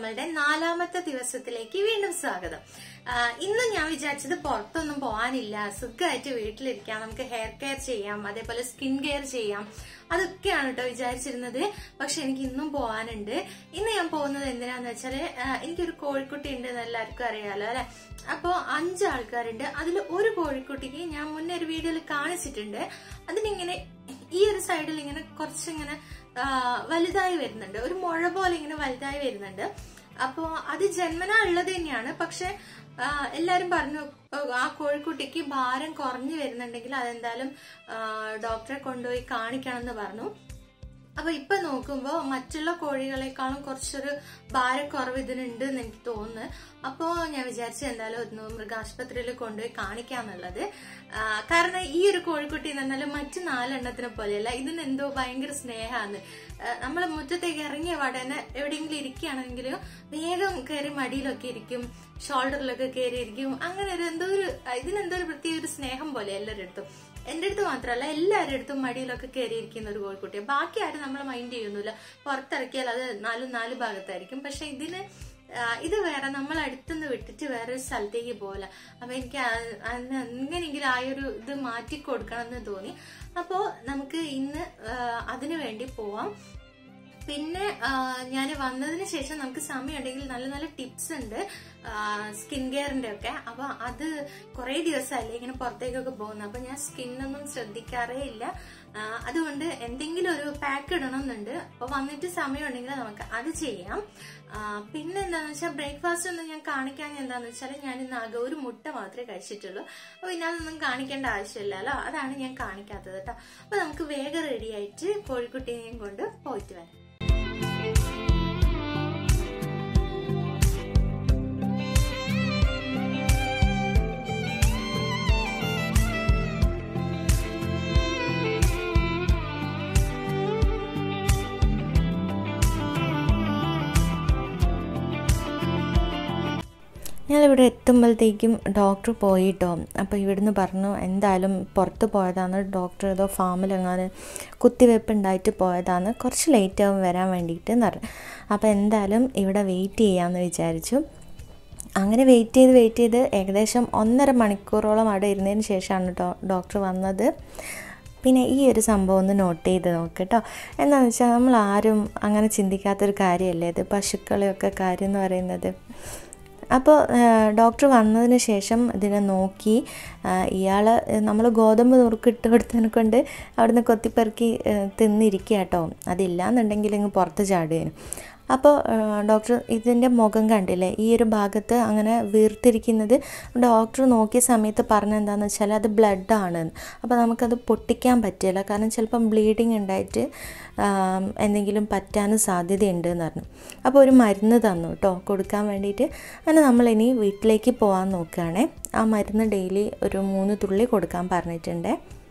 നമ്മളുടെ നാലാമത്തെ ദിവസത്തിലേക്ക് വീണ്ടും സ്വാഗതം ആ, ഇന്ന് ഞാൻ വിചാരിച്ചത് പുറത്തൊന്നും പോകാനില്ല സുഖമായിട്ട് വീട്ടിലിരിക്കാം നമുക്ക് ഹെയർ കെയർ ചെയ്യാം അതേപോലെ സ്കിൻ കെയർ ചെയ്യാം അതൊക്കെയാണ് കേട്ടോ വിചാരിച്ചിരുന്നത് പക്ഷെ എനിക്ക് ഇന്നും പോകാനുണ്ട് ഇന്ന് ഞാൻ പോകുന്നത് എന്തിനാന്ന് വെച്ചാല് ആ, എനിക്കൊരു കോഴിക്കുട്ടി ഉണ്ട് എന്ന് എല്ലാവർക്കും അറിയാലോ അല്ലെ അപ്പോ അഞ്ച് ആൾക്കാരുണ്ട് അതിൽ ഒരു കോഴിക്കുട്ടിക്ക് ഞാൻ മുന്നേ ഒരു വീഡിയോയിൽ കാണിച്ചിട്ടുണ്ട് അതിനിങ്ങനെ ഈ ഒരു സൈഡിൽ ഇങ്ങനെ കുറച്ചിങ്ങനെ ആ, വലുതായി വരുന്നുണ്ട് ഒരു മുഴ പോലെ ഇങ്ങനെ വലുതായി വരുന്നുണ്ട് അപ്പോ അത് ജന്മനാ ഉള്ളത് തന്നെയാണ് പക്ഷെ ആ, എല്ലാരും പറഞ്ഞു "ഓ, ആ കോഴിക്കുട്ടിക്ക് ഭാരം കുറഞ്ഞു വരുന്നുണ്ടെങ്കിൽ അതെന്തായാലും ആ, ഡോക്ടറെ കൊണ്ടുപോയി കാണിക്കണം എന്ന് പറഞ്ഞു അപ്പൊ ഇപ്പൊ നോക്കുമ്പോ മറ്റുള്ള കോഴികളെക്കാളും കുറച്ചൊരു ഭാരക്കുറവ് ഇതിനുണ്ട് എന്ന് എനിക്ക് തോന്നുന്നു അപ്പോ ഞാൻ വിചാരിച്ചു എന്തായാലും ഒന്ന് മൃഗാശുപത്രിയിൽ കൊണ്ടുപോയി കാണിക്കാന്നുള്ളത് ആ, കാരണം ഈ ഒരു കോഴിക്കുട്ടി എന്ന് പറഞ്ഞാൽ മറ്റു നാലെണ്ണത്തിനെ പോലെയല്ല ഇതിന് എന്തോ ഭയങ്കര സ്നേഹമാണ് നമ്മൾ മുറ്റത്തേക്ക് ഇറങ്ങിയ വടനെ എവിടെയെങ്കിലും ഇരിക്കുകയാണെങ്കിൽ വേഗം കയറി മടിയിലൊക്കെ ഇരിക്കും ഷോൾഡറിലൊക്കെ കയറി ഇരിക്കും അങ്ങനെ ഒരു എന്തോ ഒരു ഇതിനെന്തോ ഒരു പ്രത്യേക ഒരു സ്നേഹം പോലെ എല്ലാവരുടെ അടുത്തും എന്റെ അടുത്ത് മാത്രമല്ല എല്ലാവരുടെ അടുത്തും മടിയിലൊക്കെ കയറിയിരിക്കുന്ന ഒരു കോഴിക്കുട്ടിയെ ബാക്കി ആരും നമ്മൾ മൈൻഡ് ചെയ്യുന്നില്ല പുറത്തിറക്കിയാൽ അത് നാലും നാല് ഭാഗത്തായിരിക്കും പക്ഷെ ഇതിന് ആ, ഇത് വേറെ നമ്മൾ അടുത്തുനിന്ന് വിട്ടിട്ട് വേറെ ഒരു സ്ഥലത്തേക്ക് പോകില്ല അപ്പൊ എനിക്ക് ആ- അന്ന് എങ്ങനെയെങ്കിലും ആ ഒരു ഇത് മാറ്റി കൊടുക്കണം എന്ന് തോന്നി അപ്പോ നമുക്ക് ഇന്ന് ആ, അതിനു വേണ്ടി പോവാം പിന്നെ ഞാൻ വന്നതിന് ശേഷം നമുക്ക് സമയമുണ്ടെങ്കിൽ നല്ല നല്ല ടിപ്സ് ഉണ്ട് സ്കിൻ കെയറിന്റെ ഒക്കെ അപ്പൊ അത് കുറെ ദിവസമല്ലേ ഇങ്ങനെ പുറത്തേക്കൊക്കെ പോകുന്നത് അപ്പൊ ഞാൻ സ്കിന്നൊന്നും ശ്രദ്ധിക്കാറേ ഇല്ല ആ, അതുകൊണ്ട് എന്തെങ്കിലും ഒരു പാക്ക് ഇടണം എന്നുണ്ട് അപ്പൊ വന്നിട്ട് സമയമുണ്ടെങ്കിൽ നമുക്ക് അത് ചെയ്യാം ആ, പിന്നെ എന്താന്ന് വെച്ചാൽ ബ്രേക്ക്ഫാസ്റ്റ് ഒന്നും ഞാൻ കാണിക്കാൻ എന്താന്ന് വെച്ചാൽ ഞാൻ ഇന്ന് ആകെ ഒരു മുട്ട മാത്രമേ കഴിച്ചിട്ടുള്ളൂ അപ്പൊ പിന്നെ അതൊന്നും കാണിക്കേണ്ട ആവശ്യമില്ലല്ലോ അതാണ് ഞാൻ കാണിക്കാത്തത് കേട്ടോ അപ്പൊ നമുക്ക് വേഗം റെഡി ആയിട്ട് കോഴിക്കുട്ടീനെയും കൊണ്ട് പോയിട്ട് വരാം ഞാനിവിടെ എത്തുമ്പോഴത്തേക്കും ഡോക്ടർ പോയിട്ടോ അപ്പോൾ ഇവിടുന്ന് പറഞ്ഞു എന്തായാലും പുറത്ത് പോയതാണ് ഡോക്ടർ ഏതോ ഫാമിലെങ്ങാനും കുത്തിവെപ്പ് ഉണ്ടായിട്ട് പോയതാണ് കുറച്ച് ലേറ്റ് ആവും വരാൻ വേണ്ടിയിട്ട് എന്ന് പറഞ്ഞു അപ്പോൾ എന്തായാലും ഇവിടെ വെയിറ്റ് ചെയ്യാമെന്ന് വിചാരിച്ചു അങ്ങനെ വെയിറ്റ് ചെയ്ത് വെയിറ്റ് ചെയ്ത് ഏകദേശം ഒന്നര മണിക്കൂറോളം അവിടെ ഇരുന്നതിന് ശേഷമാണ് കേട്ടോ ഡോക്ടർ വന്നത് പിന്നെ ഈ ഒരു സംഭവം ഒന്ന് നോട്ട് ചെയ്ത് നോക്ക് കേട്ടോ എന്താണെന്ന് വെച്ചാൽ നമ്മൾ ആരും അങ്ങനെ ചിന്തിക്കാത്തൊരു കാര്യമല്ലേ ഇത് പശുക്കളെയൊക്കെ കാര്യം എന്ന് പറയുന്നത് അപ്പോൾ ഡോക്ടർ വന്നതിന് ശേഷം ഇതിനെ നോക്കി ഇയാൾ നമ്മൾ ഗോതമ്പ് നുറുക്ക് ഇട്ട് കൊടുത്തതിനെ കൊണ്ട് അവിടുന്ന് കൊത്തിപ്പെറുക്കി തിന്നിരിക്കുക കേട്ടോ അതില്ലാന്നുണ്ടെങ്കിൽ ഇങ്ങ് പുറത്ത് ചാടുകയും അപ്പോൾ ഡോക്ടർ ഇതിൻ്റെ മുഖം കണ്ടില്ലേ ഈ ഒരു ഭാഗത്ത് അങ്ങനെ വീർത്തിരിക്കുന്നത് ഡോക്ടർ നോക്കിയ സമയത്ത് പറഞ്ഞെന്താണെന്ന് വെച്ചാൽ അത് ബ്ലഡാണ് അപ്പോൾ നമുക്കത് പൊട്ടിക്കാൻ പറ്റില്ല കാരണം ചിലപ്പം ബ്ലീഡിങ് ഉണ്ടായിട്ട് ആം, എന്തെങ്കിലും പറ്റാനും സാധ്യതയുണ്ട് എന്ന് പറഞ്ഞു അപ്പോൾ ഒരു മരുന്ന് തന്നു കേട്ടോ കൊടുക്കാൻ വേണ്ടിയിട്ട് അങ്ങനെ നമ്മളിനി വീട്ടിലേക്ക് പോകാൻ നോക്കുകയാണേ ആ മരുന്ന് ഡെയിലി ഒരു മൂന്ന് തുള്ളി കൊടുക്കാൻ പറഞ്ഞിട്ടുണ്ട്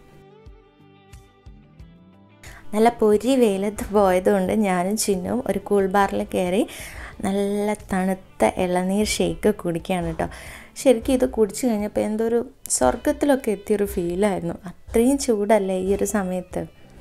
നല്ല പൊരി വെയിലത്ത് പോയതുകൊണ്ട് ഞാനും ചിന്നും ഒരു കൂൾ ബാറിൽ കയറി നല്ല തണുത്ത ഇളനീർ ഷേക്ക് കുടിക്കുകയാണ് കേട്ടോ ശരിക്കും ഇത് കുടിച്ചു കഴിഞ്ഞപ്പോൾ എന്തോ ഒരു സ്വർഗത്തിലൊക്കെ എത്തിയൊരു ഫീലായിരുന്നു അത്രയും ചൂടല്ലേ ഈ ഒരു സമയത്ത്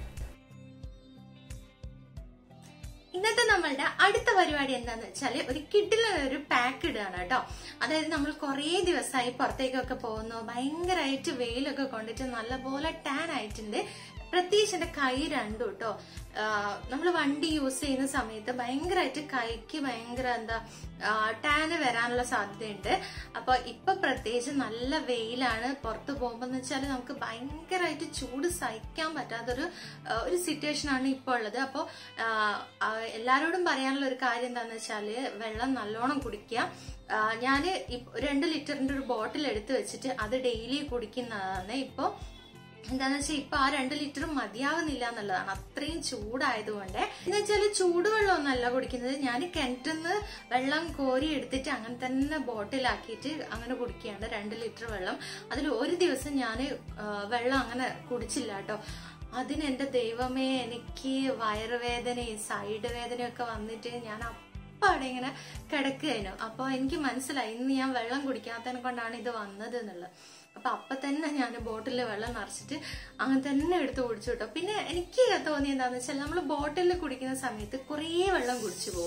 ഇന്നത്തെ നമ്മളുടെ അടുത്ത പരിപാടി എന്താന്ന് വെച്ചാല് ഒരു കിഡിലെ ഒരു പാക്ക് ഇടുകയാണ് കേട്ടോ അതായത് നമ്മൾ കുറേ ദിവസമായി പുറത്തേക്കൊക്കെ പോകുന്നു ഭയങ്കരമായിട്ട് വെയിലൊക്കെ കൊണ്ടിട്ട് നല്ലപോലെ ടാൻ ആയിട്ടുണ്ട് പ്രത്യേകിച്ച് എന്റെ കൈ രണ്ടും കേട്ടോ നമ്മൾ വണ്ടി യൂസ് ചെയ്യുന്ന സമയത്ത് ഭയങ്കരമായിട്ട് കൈക്ക് ഭയങ്കര എന്താ ടാന് വരാനുള്ള സാധ്യതയുണ്ട് അപ്പൊ ഇപ്പൊ പ്രത്യേകിച്ച് നല്ല വെയിലാണ് പുറത്ത് പോകുമ്പോൾ എന്ന് വെച്ചാൽ നമുക്ക് ഭയങ്കരമായിട്ട് ചൂട് സഹിക്കാൻ പറ്റാത്തൊരു ആ, ഒരു സിറ്റുവേഷൻ ആണ് ഇപ്പോൾ ഉള്ളത് അപ്പോൾ എല്ലാരോടും പറയാനുള്ള ഒരു കാര്യം എന്താന്ന് വെച്ചാല് വെള്ളം നല്ലോണം കുടിക്കുക ഞാൻ രണ്ട് ലിറ്ററിന്റെ ഒരു ബോട്ടിൽ എടുത്ത് വെച്ചിട്ട് അത് ഡെയിലി കുടിക്കുന്നതാണ് ഇപ്പോൾ എന്താന്ന് വെച്ചാൽ ഇപ്പൊ ആ രണ്ട് ലിറ്റർ മതിയാവുന്നില്ല എന്നുള്ളതാണ് അത്രയും ചൂടായതുകൊണ്ട് എന്ന് വെച്ചാല് ചൂടുവെള്ളമൊന്നല്ല കുടിക്കുന്നത് ഞാൻ കിണറ്റിന്ന് വെള്ളം കോരി എടുത്തിട്ട് അങ്ങനെ തന്നെ ബോട്ടിലാക്കിയിട്ട് അങ്ങനെ കുടിക്കുകയാണ് രണ്ട് ലിറ്റർ വെള്ളം അതിൽ ഒരു ദിവസം ഞാൻ വെള്ളം അങ്ങനെ കുടിച്ചില്ല കേട്ടോ അതിന് എന്റെ ദൈവമേ എനിക്ക് വയറുവേദനയും സൈഡ് വേദനയൊക്കെ വന്നിട്ട് ഞാൻ അപ്പാടെ ഇങ്ങനെ കിടക്കുകയായിരുന്നു അപ്പൊ എനിക്ക് മനസ്സിലായി ഇന്ന് ഞാൻ വെള്ളം കുടിക്കാത്തതിനെ കൊണ്ടാണ് ഇത് വന്നത് എന്നുള്ളത് അപ്പൊ അപ്പൊ തന്നെ ഞാൻ ബോട്ടിലിൽ വെള്ളം നിറച്ചിട്ട് അങ്ങനെ തന്നെ എടുത്ത് കുടിച്ചു കേട്ടോ പിന്നെ എനിക്ക് തോന്നി എന്താന്ന് വെച്ചാൽ നമ്മൾ ബോട്ടിലിൽ കുടിക്കുന്ന സമയത്ത് കുറേ വെള്ളം കുടിച്ചു പോകും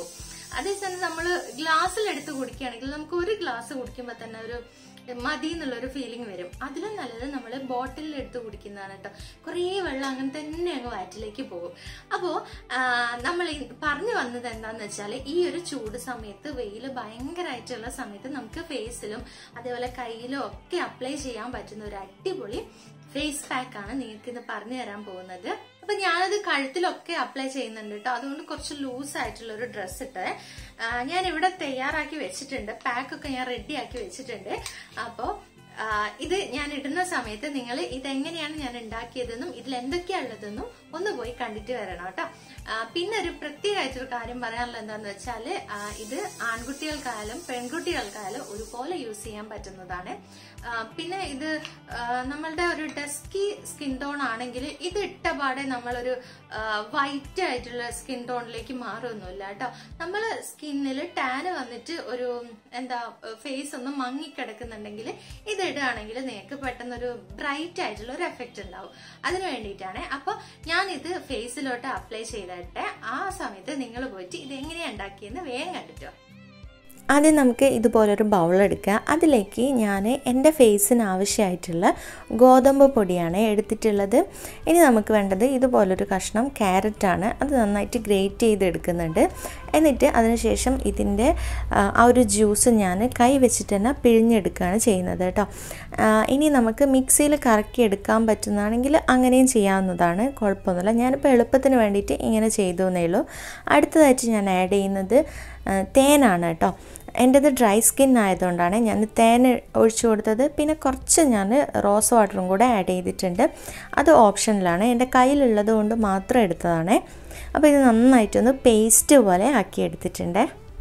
അതേസമയം നമ്മൾ ഗ്ലാസ്സിലെടുത്ത് കുടിക്കുകയാണെങ്കിൽ നമുക്ക് ഒരു ഗ്ലാസ് കുടിക്കുമ്പോൾ തന്നെ ഒരു മതി എന്നുള്ള ഒരു ഫീലിംഗ് വരും അതിലും നല്ലത് നമ്മൾ ബോട്ടിലിൽ എടുത്ത് കുടിക്കുന്നതാണ് കേട്ടോ കുറേ വെള്ളം അങ്ങനെ തന്നെ അങ്ങ് വയറ്റിലേക്ക് പോകും അപ്പോൾ നമ്മൾ ഈ പറഞ്ഞു വന്നത് എന്താന്ന് വെച്ചാൽ ഈ ഒരു ചൂട് സമയത്ത് വെയിൽ ഭയങ്കരമായിട്ടുള്ള സമയത്ത് നമുക്ക് ഫേസിലും അതേപോലെ കയ്യിലും ഒക്കെ അപ്ലൈ ചെയ്യാൻ പറ്റുന്ന ഒരു അടിപൊളി ഫേസ് പാക്ക് ആണ് നിങ്ങൾക്ക് ഇന്ന് പറഞ്ഞു തരാൻ പോകുന്നത് അപ്പൊ ഞാനത് കഴുത്തിലൊക്കെ അപ്ലൈ ചെയ്യുന്നുണ്ട് കേട്ടോ അതുകൊണ്ട് കുറച്ച് ലൂസ് ആയിട്ടുള്ള ഒരു ഡ്രസ്സ് ഇട്ട് ഞാൻ ഇവിടെ തയ്യാറാക്കി വെച്ചിട്ടുണ്ട് പാക്ക് ഒക്കെ ഞാൻ റെഡി ആക്കി വെച്ചിട്ടുണ്ട് അപ്പോ ആ, ഇത് ഞാൻ ഇടുന്ന സമയത്ത് നിങ്ങൾ ഇതെങ്ങനെയാണ് ഞാൻ ഉണ്ടാക്കിയതെന്നും ഇതിൽ എന്തൊക്കെയാ ഉള്ളതെന്നും ഒന്ന് പോയി കണ്ടിട്ട് വരണം കേട്ടോ ആ, പിന്നെ ഒരു പ്രത്യേകമായിട്ടൊരു കാര്യം പറയാനുള്ളത് എന്താന്ന് വെച്ചാല് ആ, ഇത് ആൺകുട്ടികൾക്കായാലും പെൺകുട്ടികൾക്കായാലും ഒരുപോലെ യൂസ് ചെയ്യാൻ പറ്റുന്നതാണ് ആ, പിന്നെ ഇത് ആ, നമ്മളുടെ ഒരു ഡസ്കി സ്കിൻ ടോൺ ആണെങ്കിൽ ഇത് ഇട്ട പാടെ നമ്മളൊരു വൈറ്റ് ആയിട്ടുള്ള സ്കിൻ ടോണിലേക്ക് മാറുമൊന്നുമില്ല കേട്ടോ നമ്മൾ സ്കിന്നിൽ ടാന് വന്നിട്ട് ഒരു എന്താ ഫേസ് ഒന്ന് മങ്ങിക്കിടക്കുന്നുണ്ടെങ്കിൽ ഇത് ഇടുകയാണെങ്കിൽ നിങ്ങൾക്ക് പെട്ടെന്നൊരു ബ്രൈറ്റ് ആയിട്ടുള്ള ഒരു എഫക്റ്റ് ഉണ്ടാവും അതിന് വേണ്ടിയിട്ടാണ് അപ്പൊ ഞാൻ ഇത് ഫേസിലോട്ട് അപ്ലൈ ചെയ്തിട്ട് ആ സമയത്ത് നിങ്ങൾ പോയിട്ട് ഇത് എങ്ങനെയാണ് ഉണ്ടാക്കിയെന്ന് വേഗം കണ്ടിട്ടോ ആദ്യം നമുക്ക് ഇതുപോലൊരു ബൗൾ എടുക്കുക അതിലേക്ക് ഞാൻ എൻ്റെ ഫേസിന് ആവശ്യമായിട്ടുള്ള ഗോതമ്പ് പൊടിയാണ് എടുത്തിട്ടുള്ളത് ഇനി നമുക്ക് വേണ്ടത് ഇതുപോലൊരു കഷ്ണം ക്യാരറ്റാണ് അത് നന്നായിട്ട് ഗ്രേറ്റ് ചെയ്തെടുക്കുന്നുണ്ട് എന്നിട്ട് അതിനുശേഷം ഇതിൻ്റെ ആ, ആ ഒരു ജ്യൂസ് ഞാൻ കൈ വെച്ചിട്ട് തന്നെ പിഴിഞ്ഞെടുക്കുകയാണ് ചെയ്യുന്നത് കേട്ടോ ആ, ഇനി നമുക്ക് മിക്സിയിൽ കറക്കി എടുക്കാൻ പറ്റുന്നതാണെങ്കിൽ അങ്ങനെയും ചെയ്യാവുന്നതാണ് കുഴപ്പമൊന്നുമില്ല ഞാനിപ്പോൾ എളുപ്പത്തിന് വേണ്ടിയിട്ട് ഇങ്ങനെ ചെയ്തു എന്നേ ഉള്ളൂ അടുത്തതായിട്ട് ഞാൻ ആഡ് ചെയ്യുന്നത് ആ, തേനാണ് കേട്ടോ എൻ്റെത് ഡ്രൈ സ്കിൻ ആയതുകൊണ്ടാണ് ഞാൻ തേൻ ഒഴിച്ചു കൊടുത്തത് പിന്നെ കുറച്ച് ഞാൻ റോസ് വാട്ടറും കൂടെ ആഡ് ചെയ്തിട്ടുണ്ട് അത് ഓപ്ഷനിലാണ് എൻ്റെ കയ്യിലുള്ളത് കൊണ്ട് മാത്രം എടുത്തതാണ് അപ്പോൾ ഇത് നന്നായിട്ടൊന്ന് പേസ്റ്റ് പോലെ ആക്കി എടുത്തിട്ടുണ്ട്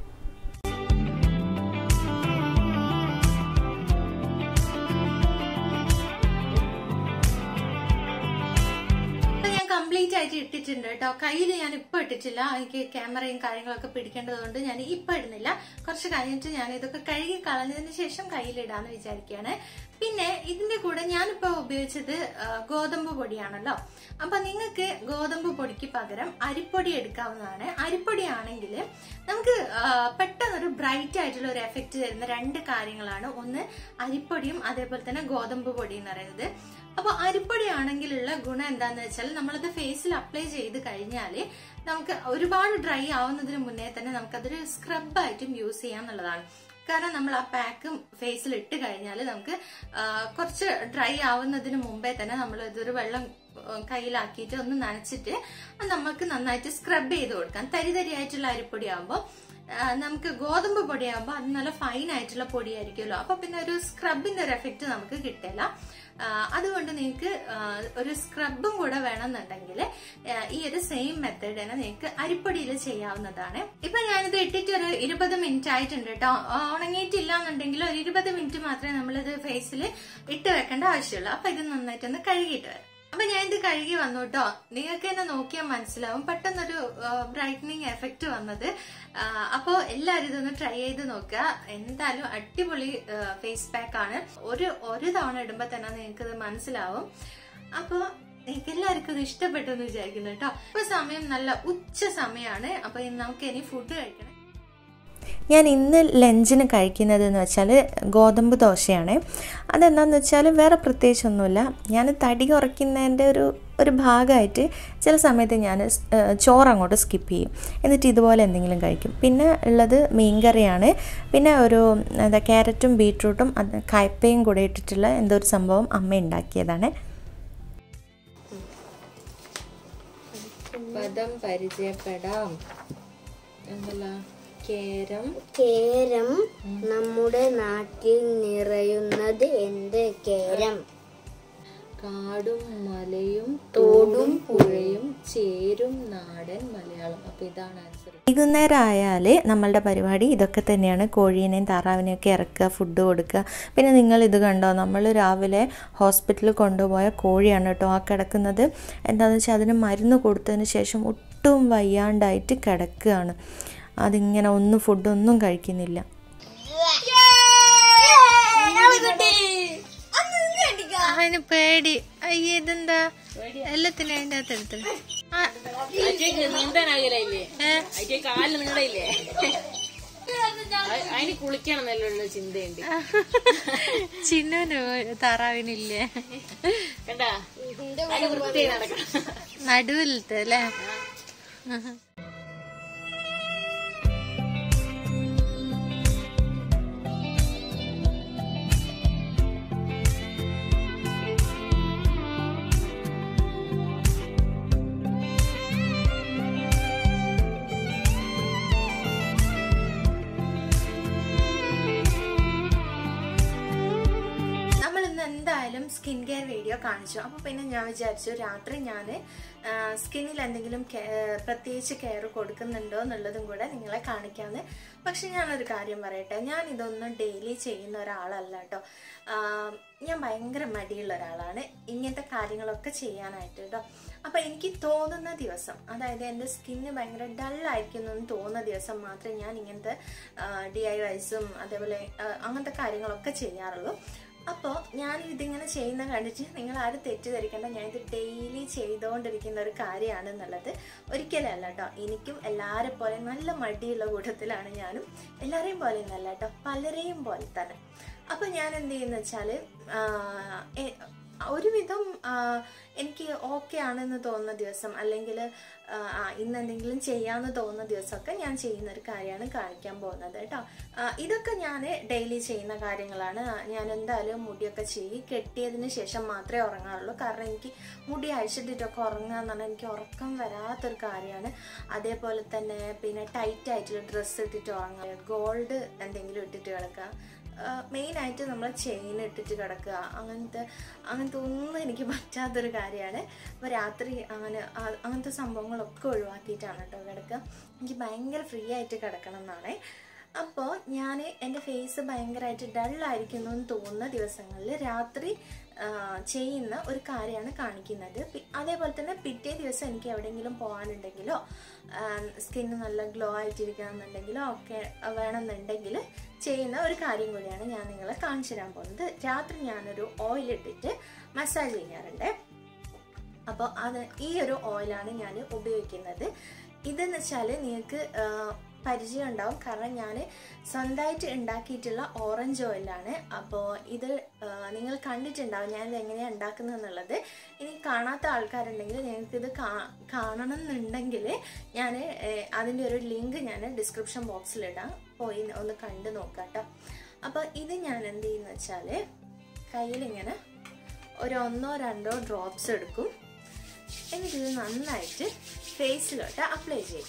അപ്പൊ ഞാൻ കംപ്ലീറ്റ് ആയിട്ട് ഇട്ടിട്ടുണ്ട് കേട്ടോ കയ്യിൽ ഞാൻ ഇപ്പൊ ഇട്ടിട്ടില്ല എനിക്ക് ക്യാമറയും കാര്യങ്ങളൊക്കെ പിടിക്കേണ്ടതുകൊണ്ട് ഞാൻ ഇപ്പൊ ഇടുന്നില്ല കുറച്ച് കഴിഞ്ഞിട്ട് ഞാൻ ഇതൊക്കെ കഴുകി കളഞ്ഞതിന് ശേഷം കയ്യിലിടാന്ന് വിചാരിക്കുകയാണ് പിന്നെ ഇതിന്റെ കൂടെ ഞാനിപ്പോ ഉപയോഗിച്ചത് ആ, ഗോതമ്പ് പൊടിയാണല്ലോ അപ്പൊ നിങ്ങൾക്ക് ഗോതമ്പ് പൊടിക്ക് പകരം അരിപ്പൊടി എടുക്കാവുന്നതാണ് അരിപ്പൊടി ആണെങ്കിൽ നമുക്ക് ആ, പെട്ടെന്നൊരു ബ്രൈറ്റ് ആയിട്ടുള്ള ഒരു എഫക്റ്റ് തരുന്ന രണ്ട് കാര്യങ്ങളാണ് ഒന്ന് അരിപ്പൊടിയും അതേപോലെ തന്നെ ഗോതമ്പ് പൊടി എന്ന് പറയുന്നത് അപ്പൊ അരിപ്പൊടി ആണെങ്കിലുള്ള ഗുണം എന്താന്ന് വെച്ചാൽ നമ്മളത് ഫേസിൽ അപ്ലൈ ചെയ്ത് കഴിഞ്ഞാല് നമുക്ക് ഒരുപാട് ഡ്രൈ ആവുന്നതിന് മുന്നേ തന്നെ നമുക്കതൊരു സ്ക്രബായിട്ടും യൂസ് ചെയ്യാന്നുള്ളതാണ് കാരണം നമ്മൾ ആ പാക്കും ഫേസിൽ ഇട്ട് കഴിഞ്ഞാൽ നമുക്ക് ആ, കുറച്ച് ഡ്രൈ ആവുന്നതിന് മുമ്പേ തന്നെ നമ്മൾ ഇതൊരു വെള്ളം ആ, കയ്യിലാക്കിയിട്ട് ഒന്ന് നനച്ചിട്ട് അത് നമുക്ക് നന്നായിട്ട് സ്ക്രബ് ചെയ്ത് കൊടുക്കാം തരി തരിയായിട്ടുള്ള അരിപ്പൊടി ആകുമ്പോൾ നമുക്ക് ഗോതമ്പ് പൊടിയാകുമ്പോൾ അത് നല്ല ഫൈൻ ആയിട്ടുള്ള പൊടിയായിരിക്കുമല്ലോ അപ്പൊ പിന്നെ ഒരു സ്ക്രബിന്റെ ഒരു എഫക്റ്റ് നമുക്ക് കിട്ടില്ല ആ, അതുകൊണ്ട് നിങ്ങൾക്ക് ആ, ഒരു സ്ക്രബും കൂടെ വേണമെന്നുണ്ടെങ്കിൽ ആ, ഈ ഒരു സെയിം മെത്തേഡ് തന്നെ നിങ്ങൾക്ക് അരിപ്പൊടിയിൽ ചെയ്യാവുന്നതാണ് ഇപ്പൊ ഞാനിത് ഇട്ടിട്ട് ഒരു ഇരുപത് മിനിറ്റ് ആയിട്ടുണ്ട് കേട്ടോ ഉണങ്ങിയിട്ടില്ല എന്നുണ്ടെങ്കിൽ ഒരു ഇരുപത് മിനിറ്റ് മാത്രമേ നമ്മളിത് ഫേസിൽ ഇട്ട് വെക്കേണ്ട ആവശ്യമുള്ളൂ അപ്പൊ ഇത് നന്നായിട്ടൊന്ന് കഴുകിയിട്ട് വരാം അപ്പൊ ഞാൻ ഇത് കഴുകി വന്നു കേട്ടോ നിങ്ങൾക്ക് തന്നെ നോക്കിയാൽ മനസ്സിലാവും പെട്ടെന്നൊരു ബ്രൈറ്റനിങ് എഫക്റ്റ് വന്നത് ആ, അപ്പോ എല്ലാവരും ഇതൊന്ന് ട്രൈ ചെയ്ത് നോക്കുക എന്തായാലും അടിപൊളി ഫേസ് പാക്ക് ആണ് ഒരു ഒരു തവണ ഇടുമ്പോ തന്നെ നിങ്ങൾക്ക് ഇത് മനസ്സിലാവും അപ്പോ നിങ്ങൾക്ക് എല്ലാവർക്കും ഇത് ഇഷ്ടപ്പെട്ടു എന്ന് വിചാരിക്കുന്നു കേട്ടോ ഇപ്പൊ സമയം നല്ല ഉച്ച സമയമാണ് അപ്പൊ ഇനി നമുക്ക് ഇനി ഫുഡ് കഴിക്കണം ഞാൻ ഇന്ന് ലഞ്ചിന് കഴിക്കുന്നത് എന്ന് വെച്ചാൽ ഗോതമ്പ് ദോശയാണ് അതെന്താണെന്ന് വെച്ചാൽ വേറെ പ്രത്യേകിച്ചൊന്നുമില്ല ഞാൻ തടി കുറയ്ക്കുന്നതിൻ്റെ ഒരു ഒരു ഭാഗമായിട്ട് ചില സമയത്ത് ഞാൻ ചോറ് അങ്ങോട്ട് സ്കിപ്പ് ചെയ്യും എന്നിട്ട് ഇതുപോലെ എന്തെങ്കിലും കഴിക്കും പിന്നെ ഉള്ളത് മീൻകറിയാണ് പിന്നെ ഒരു എന്താ ക്യാരറ്റും ബീട്രൂട്ടും അത് കയ്പയും കൂടെ ഇട്ടിട്ടുള്ള എന്തോ ഒരു സംഭവം അമ്മ ഉണ്ടാക്കിയതാണ് പദം പരിചയപ്പെടാം എന്തല്ല കേരം കേരം നമ്മുടെ നാട്ടിൽ നിറയുന്നത് എന്ത് കേരം കാടും മലയും തോടും പുഴയും ചേരും നാടൻ മലയാളം അപ്പൊ ഇതാണ് ആൻസർ വൈകുന്നേരം ആയാൽ നമ്മളുടെ പരിപാടി ഇതൊക്കെ തന്നെയാണ് കോഴീനെയും താറാവിനെയും ഒക്കെ ഇറക്കുക ഫുഡ് കൊടുക്കുക പിന്നെ നിങ്ങൾ ഇത് കണ്ടോ നമ്മൾ രാവിലെ ഹോസ്പിറ്റലിൽ കൊണ്ടുപോയ കോഴിയാണ് കേട്ടോ ആ കിടക്കുന്നത് എന്താണെന്ന് വെച്ചാൽ അതിന് മരുന്ന് കൊടുത്തതിന് ശേഷം ഒട്ടും വയ്യാണ്ടായിട്ട് കിടക്കുകയാണ് അതിങ്ങനെ ഒന്നും ഫുഡൊന്നും കഴിക്കുന്നില്ല അതിന് പേടി അയ്യ ഇതെന്താ എല്ലാത്തിനും അതിന്റെ അകത്ത് എടുത്തു ആ, നീന്താനാകില്ലേ ഏ, അതിന്റെ കാലിൽ നിങ്ങളില്ലേ അതിന് കുളിക്കണം എന്നുള്ള ചിന്തയുണ്ട് ചിന്നന് താറാവിനില്ലേ കണ്ടാ അതിന് വൃത്തിയായി നടക്കണം നടുവിലത്തെ അല്ലേ നമ്മൾ ഇന്ന് എന്തായാലും സ്കിൻ കെയർ വീഡിയോ കാണിച്ചു അപ്പൊ പിന്നെ ഞാൻ വിചാരിച്ചു രാത്രി ഞാൻ സ്കിന്നിൽ എന്തെങ്കിലും കെ- പ്രത്യേകിച്ച് കെയർ കൊടുക്കുന്നുണ്ടോ എന്നുള്ളതും കൂടെ നിങ്ങളെ കാണിക്കാന്ന് പക്ഷെ ഞാനൊരു കാര്യം പറയട്ടെ ഞാൻ ഇതൊന്നും ഡെയിലി ചെയ്യുന്ന ഒരാളല്ല കേട്ടോ ഞാൻ ഭയങ്കര മടിയുള്ള ഒരാളാണ് ഇങ്ങനത്തെ കാര്യങ്ങളൊക്കെ ചെയ്യാനായിട്ട് കേട്ടോ അപ്പൊ എനിക്ക് തോന്നുന്ന ദിവസം അതായത് എൻ്റെ സ്കിന്ന് ഭയങ്കര ഡള്ളായിരിക്കുന്നു എന്ന് തോന്നുന്ന ദിവസം മാത്രമേ ഞാൻ ഇങ്ങനത്തെ ഡി ഐ വൈസും അതേപോലെ ആ, അങ്ങനത്തെ കാര്യങ്ങളൊക്കെ ചെയ്യാറുള്ളൂ അപ്പോൾ ഞാൻ ഇതിങ്ങനെ ചെയ്യുന്ന കണ്ടിട്ട് നിങ്ങൾ ആരും തെറ്റിദ്ധരിക്കേണ്ട ഞാൻ ഇത് ഡെയിലി ചെയ്തുകൊണ്ടിരിക്കുന്ന ഒരു കാര്യമാണ് എന്നുള്ളത് ഒരിക്കലും അല്ല കേട്ടോ എനിക്കും എല്ലാവരെ പോലെ നല്ല മടിയുള്ള കൂട്ടത്തിലാണ് ഞാനും എല്ലാവരെയും പോലെ ഒന്നല്ല കേട്ടോ പലരെയും പോലെ തന്നെ അപ്പോൾ ഞാൻ എന്ത് ചെയ്യുന്ന വെച്ചാൽ ഒരുവിധം ആ, എനിക്ക് ഓക്കെ ആണെന്ന് തോന്നുന്ന ദിവസം അല്ലെങ്കിൽ ഇന്ന് എന്തെങ്കിലും ചെയ്യാമെന്ന് തോന്നുന്ന ദിവസമൊക്കെ ഞാൻ ചെയ്യുന്ന ഒരു കാര്യമാണ് കാണിക്കാൻ പോകുന്നത് കേട്ടോ ആ, ഇതൊക്കെ ഞാൻ ഡെയിലി ചെയ്യുന്ന കാര്യങ്ങളാണ് ഞാൻ എന്തായാലും മുടിയൊക്കെ ചെയ്യി കെട്ടിയതിന് ശേഷം മാത്രമേ ഉറങ്ങാറുള്ളൂ കാരണം എനിക്ക് മുടി അഴിച്ചിട്ടിട്ടൊക്കെ ഉറങ്ങുക എന്ന് പറഞ്ഞാൽ എനിക്ക് ഉറക്കം വരാത്തൊരു കാര്യമാണ് അതേപോലെ തന്നെ പിന്നെ ടൈറ്റ് ആയിട്ടുള്ള ഡ്രസ്സ് ഇട്ടിട്ട് ഉറങ്ങുക ഗോൾഡ് എന്തെങ്കിലും ഇട്ടിട്ട് കിടക്കുക മെയിനായിട്ട് നമ്മൾ ചെയിൻ ഇട്ടിട്ട് കിടക്കുക അങ്ങനത്തെ അങ്ങനത്തെ ഒന്നും എനിക്ക് പറ്റാത്തൊരു കാര്യമാണ് അപ്പോൾ രാത്രി അങ്ങനെ ആ- അങ്ങനത്തെ സംഭവങ്ങളൊക്കെ ഒഴിവാക്കിയിട്ടാണ് കേട്ടോ കിടക്കുക എനിക്ക് ഭയങ്കര ഫ്രീ ആയിട്ട് കിടക്കണം എന്നാണേ അപ്പോൾ ഞാൻ എൻ്റെ ഫേസ് ഭയങ്കരമായിട്ട് ഡള്ളായിരിക്കുന്നു എന്ന് തോന്നുന്ന ദിവസങ്ങളിൽ രാത്രി ആ, ചെയ്യുന്ന ഒരു കാര്യമാണ് കാണിക്കുന്നത് പി- അതേപോലെ തന്നെ പിറ്റേ ദിവസം എനിക്ക് എവിടെയെങ്കിലും പോകാനുണ്ടെങ്കിലോ സ്കിന്ന് നല്ല ഗ്ലോ ആയിട്ടിരിക്കണമെന്നുണ്ടെങ്കിലോ ഒക്കെ വേണമെന്നുണ്ടെങ്കിൽ ചെയ്യുന്ന ഒരു കാര്യം കൂടിയാണ് ഞാൻ നിങ്ങളെ കാണിച്ചു തരാൻ പോകുന്നത് രാത്രി ഞാനൊരു ഓയിൽ ഇട്ടിട്ട് മസാജ് ചെയ്യാറുണ്ട് അപ്പോൾ അത് ഈ ഒരു ഓയിലാണ് ഞാൻ ഉപയോഗിക്കുന്നത് ഇതെന്ന് വെച്ചാൽ നിങ്ങൾക്ക് പരിചയം ഉണ്ടാവും കാരണം ഞാൻ സ്വന്തമായിട്ട് ഉണ്ടാക്കിയിട്ടുള്ള ഓറഞ്ച് ഓയിലാണ് അപ്പോൾ ഇത് ആ, നിങ്ങൾ കണ്ടിട്ടുണ്ടാവും ഞാനിത് എങ്ങനെയാണ് ഉണ്ടാക്കുന്നത് എന്നുള്ളത് ഇനി കാണാത്ത ആൾക്കാരുണ്ടെങ്കിൽ നിങ്ങൾക്കിത് കാ- കാണണം എന്നുണ്ടെങ്കിൽ ഞാൻ അതിൻ്റെ ഒരു ലിങ്ക് ഞാൻ ഡിസ്ക്രിപ്ഷൻ ബോക്സിലിടാം പോയി ഒന്ന് കണ്ടു നോക്കാം കേട്ടോ അപ്പോൾ ഇത് ഞാൻ എന്ത് ചെയ്യുന്ന വെച്ചാൽ കയ്യിലിങ്ങനെ ഒരു ഒന്നോ രണ്ടോ ഡ്രോപ്സ് എടുക്കും എന്നിട്ട് ഇത് നന്നായിട്ട് ഫേസിലോട്ട് അപ്ലൈ ചെയ്യും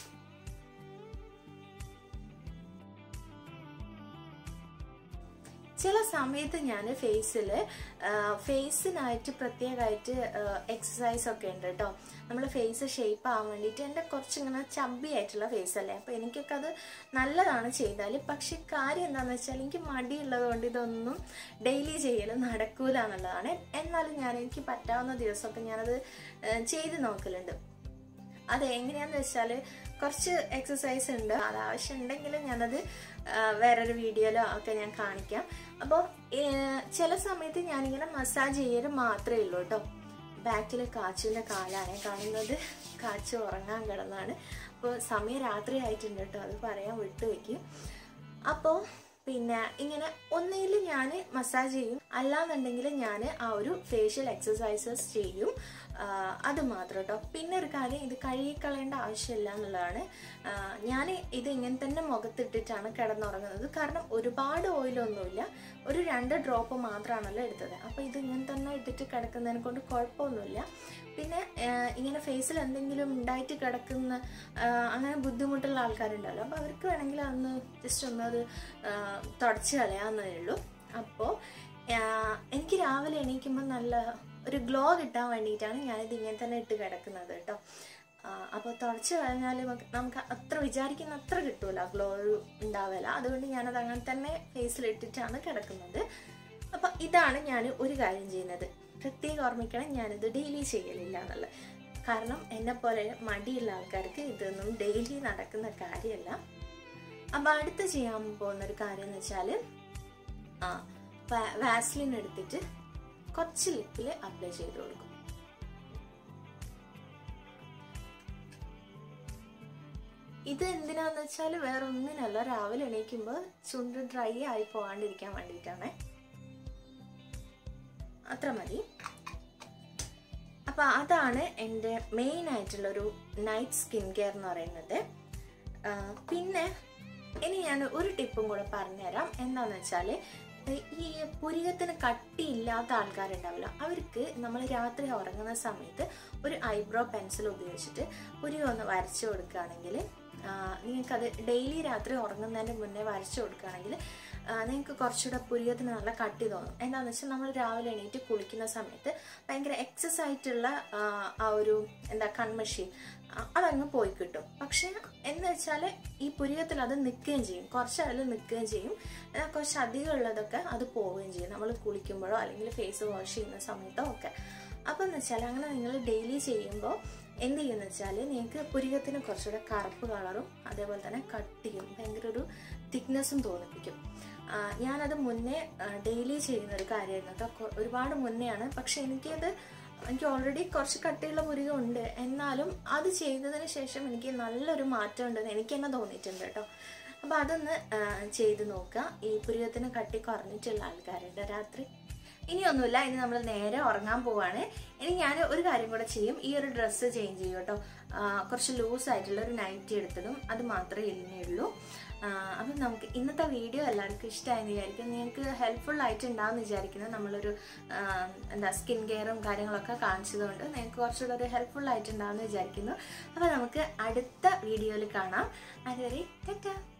ചില സമയത്ത് ഞാൻ ഫേസിൽ ഫേസിനായിട്ട് പ്രത്യേകമായിട്ട് എക്സസൈസ് ഒക്കെ ഉണ്ട് കേട്ടോ നമ്മുടെ ഫേസ് ഷേപ്പ് ആവാൻ വേണ്ടിയിട്ട് എൻ്റെ കുറച്ചിങ്ങനെ ചബ്ബി ആയിട്ടുള്ള ഫേസ് അല്ലേ അപ്പോൾ എനിക്കൊക്കെ അത് നല്ലതാണ് ചെയ്താൽ പക്ഷെ കാര്യം എന്താണെന്ന് വെച്ചാൽ എനിക്ക് മടിയുള്ളത് കൊണ്ട് ഇതൊന്നും ഡെയിലി ചെയ്യൽ നടക്കൂല എന്നുള്ളതാണ് എന്നാലും ഞാൻ എനിക്ക് പറ്റാവുന്ന ദിവസമൊക്കെ ഞാനത് ആ, ചെയ്ത് നോക്കലുണ്ട് അത് എങ്ങനെയാന്ന് വെച്ചാൽ കുറച്ച് എക്സസൈസ് ഉണ്ട് അത് ആവശ്യമുണ്ടെങ്കിൽ ഞാനത് ആ, വേറൊരു വീഡിയോയിലോ ഒക്കെ ഞാൻ കാണിക്കാം അപ്പോൾ ചില സമയത്ത് ഞാനിങ്ങനെ മസാജ് ചെയ്യൽ മാത്രമേ ഉള്ളൂ കേട്ടോ ബാക്കിൽ കാച്ചുവിൻ്റെ കാലാണ് കാണുന്നത് കാച്ചു ഉറങ്ങാൻ കിടന്നാണ് അപ്പോൾ സമയം രാത്രി ആയിട്ടുണ്ട് കേട്ടോ അത് പറയാൻ വിട്ടുവെക്കും അപ്പോൾ പിന്നെ ഇങ്ങനെ ഒന്നിൽ ഞാൻ മസാജ് ചെയ്യും അല്ലാന്നുണ്ടെങ്കിൽ ഞാൻ ആ ഒരു ഫേഷ്യൽ എക്സസൈസസ് ചെയ്യും ആ, അത് മാത്രം കേട്ടോ പിന്നെ ഒരു കാര്യം ഇത് കഴുകിക്കളയേണ്ട ആവശ്യമില്ല എന്നുള്ളതാണ് ഞാൻ ഇത് ഇങ്ങനെ തന്നെ മുഖത്തിട്ടിട്ടാണ് കിടന്നുറങ്ങുന്നത് കാരണം ഒരുപാട് ഓയിലൊന്നുമില്ല ഒരു രണ്ട് ഡ്രോപ്പ് മാത്രമാണല്ലോ എടുത്തത് അപ്പോൾ ഇത് ഇങ്ങനെ തന്നെ ഇട്ടിട്ട് കിടക്കുന്നതിനെ കൊണ്ട് കുഴപ്പമൊന്നുമില്ല പിന്നെ ആ, ഇങ്ങനെ ഫേസിൽ എന്തെങ്കിലും ഉണ്ടായിട്ട് കിടക്കുന്ന ആ, അങ്ങനെ ബുദ്ധിമുട്ടുള്ള ആൾക്കാരുണ്ടല്ലോ അപ്പോൾ അവർക്ക് വേണമെങ്കിൽ അതൊന്ന് ജസ്റ്റ് ഒന്ന് അത് ആ, തുടച്ച് കളയാവുന്നതേ ഉള്ളൂ അപ്പോൾ എനിക്ക് രാവിലെ എണീക്കുമ്പോൾ നല്ല ഒരു ഗ്ലോ കിട്ടാൻ വേണ്ടിയിട്ടാണ് ഞാനിത് ഇങ്ങനെ തന്നെ ഇട്ട് കിടക്കുന്നത് കേട്ടോ അപ്പോൾ തുടച്ച് കഴിഞ്ഞാൽ നമുക്ക് അത്ര വിചാരിക്കുന്ന അത്ര കിട്ടൂല ഗ്ലോ ഉണ്ടാവില്ല അതുകൊണ്ട് ഞാനത് അങ്ങനെ തന്നെ ഫേസിലിട്ടിട്ടാണ് കിടക്കുന്നത് അപ്പോൾ ഇതാണ് ഞാൻ ഒരു കാര്യം ചെയ്യുന്നത് പ്രത്യേകം ഓർമ്മിക്കണം ഞാനിത് ഡെയിലി ചെയ്യലില്ല എന്നുള്ളത് കാരണം എന്നെ പോലെ മടിയുള്ള ആൾക്കാർക്ക് ഇതൊന്നും ഡെയിലി നടക്കുന്ന കാര്യമല്ല അപ്പോൾ അടുത്ത് ചെയ്യാൻ പോകുന്ന ഒരു കാര്യം എന്ന് വെച്ചാൽ ആ വാസ്ലിൻ എടുത്തിട്ട് കുറച്ച് ലിപ്പിൽ അപ്ലൈ ചെയ്ത് കൊടുക്കും ഇത് എന്തിനാന്ന് വെച്ചാൽ വേറെ ഒന്നിനല്ല രാവിലെ എണീക്കുമ്പോൾ ചുണ്ട് ഡ്രൈ ആയി പോകാണ്ടിരിക്കാൻ വേണ്ടിയിട്ടാണ് അത്ര മതി അപ്പൊ അതാണ് എൻ്റെ മെയിൻ ആയിട്ടുള്ള ഒരു നൈറ്റ് സ്കിൻ കെയർ എന്ന് പറയുന്നത് ആ, പിന്നെ ഇനി ഞാൻ ഒരു ടിപ്പും കൂടെ പറഞ്ഞുതരാം എന്താന്ന് വെച്ചാൽ ഈ പുരികത്തിന് കട്ടിയില്ലാത്ത ആൾക്കാരുണ്ടാവില്ല അവർക്ക് നമ്മൾ രാത്രി ഉറങ്ങുന്ന സമയത്ത് ഒരു ഐബ്രോ പെൻസിൽ ഉപയോഗിച്ചിട്ട് പുരികം ഒന്ന് വരച്ചു കൊടുക്കുകയാണെങ്കിൽ നിങ്ങൾക്കത് ഡെയിലി രാത്രി ഉറങ്ങുന്നതിന് മുന്നേ വരച്ചു കൊടുക്കുകയാണെങ്കിൽ നിങ്ങൾക്ക് കുറച്ചുകൂടെ പുരികത്തിന് നല്ല കട്ടി തോന്നും എന്താണെന്ന് വെച്ചാൽ നമ്മൾ രാവിലെ എണീറ്റ് കുളിക്കുന്ന സമയത്ത് ഭയങ്കര എക്സസ് ആയിട്ടുള്ള ആ, ആ ഒരു എന്താ കൺമഷി ആ, അതങ്ങ് പോയി കിട്ടും പക്ഷെ എന്ന് വെച്ചാൽ ഈ പുരികത്തിൽ അത് നിൽക്കുകയും ചെയ്യും കുറച്ച് അതിൽ നിൽക്കുകയും ചെയ്യും എന്നാൽ കുറച്ച് അധികം ഉള്ളതൊക്കെ അത് പോവുകയും ചെയ്യും നമ്മൾ കുളിക്കുമ്പോഴോ അല്ലെങ്കിൽ ഫേസ് വാഷ് ചെയ്യുന്ന സമയത്തോ ഒക്കെ അപ്പം എന്ന് വെച്ചാൽ അങ്ങനെ നിങ്ങൾ ഡെയിലി ചെയ്യുമ്പോൾ എന്ത് ചെയ്യുന്ന വെച്ചാൽ നിങ്ങൾക്ക് പുരികത്തിന് കുറച്ചുകൂടെ കറുപ്പ് കളറും അതേപോലെ തന്നെ കട്ടിയും ഭയങ്കര ഒരു തിക്നെസ്സും തോന്നിപ്പിക്കും ആ, ഞാനത് മുന്നേ ഡെയിലി ചെയ്യുന്ന ഒരു കാര്യമായിരുന്നു കേട്ടോ കൊ- ഒരുപാട് മുന്നെയാണ് പക്ഷെ എനിക്കത് എനിക്ക് ഓൾറെഡി കുറച്ച് കട്ടിയുള്ള പുരികം ഉണ്ട് എന്നാലും അത് ചെയ്തതിന് ശേഷം എനിക്ക് നല്ലൊരു മാറ്റം ഉണ്ടെന്ന് എനിക്ക് തന്നെ തോന്നിയിട്ടുണ്ട് കേട്ടോ അപ്പൊ അതൊന്ന് ആ, ചെയ്ത് നോക്കുക ഈ പുരികത്തിന് കട്ടി കുറഞ്ഞിട്ടുള്ള ആൾക്കാരുണ്ട് രാത്രി ഇനിയൊന്നുമില്ല ഇനി നമ്മൾ നേരെ ഉറങ്ങാൻ പോവാണ് ഇനി ഞാൻ ഒരു കാര്യം കൂടെ ചെയ്യും ഈ ഒരു ഡ്രസ്സ് ചേഞ്ച് ചെയ്യും കേട്ടോ ആ, കുറച്ച് ലൂസ് ആയിട്ടുള്ള ഒരു നൈറ്റി എടുത്തതും അത് മാത്രമേ ഇല്ലേ ഉള്ളൂ ആ, അപ്പം നമുക്ക് ഇന്നത്തെ വീഡിയോ എല്ലാവർക്കും ഇഷ്ടമായെന്ന് വിചാരിക്കും നിങ്ങൾക്ക് ഹെൽപ്ഫുൾ ആയിട്ട് ഉണ്ടാവും വിചാരിക്കുന്നത് നമ്മളൊരു ആ, എന്താ സ്കിൻ കെയറും കാര്യങ്ങളൊക്കെ കാണിച്ചതുകൊണ്ട് നിങ്ങൾക്ക് കുറച്ചുകൂടെ ഒരു ഹെൽപ്ഫുൾ ആയിട്ട് ഉണ്ടാവും വിചാരിക്കുന്നു അപ്പോൾ നമുക്ക് അടുത്ത വീഡിയോയിൽ കാണാം അതുവരെ ടാറ്റാ